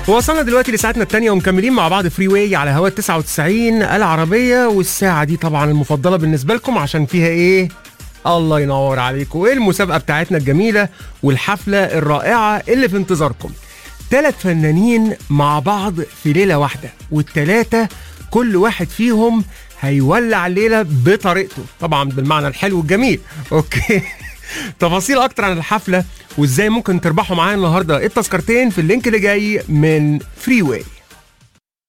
وصلنا دلوقتي لساعتنا الثانية ومكملين مع بعض فري واي على هواء 99 العربية والساعة دي طبعا المفضلة بالنسبة لكم عشان فيها ايه؟ الله ينور عليكم وايه المسابقة بتاعتنا الجميلة والحفلة الرائعة اللي في انتظاركم ثلاث فنانين مع بعض في ليلة واحدة والتلاتة كل واحد فيهم هيولع الليلة بطريقته طبعا بالمعنى الحلو الجميل اوكي تفاصيل اكتر عن الحفلة وازاي ممكن تربحوا معايا النهارده التذكرتين في اللينك اللي جاي من فري واي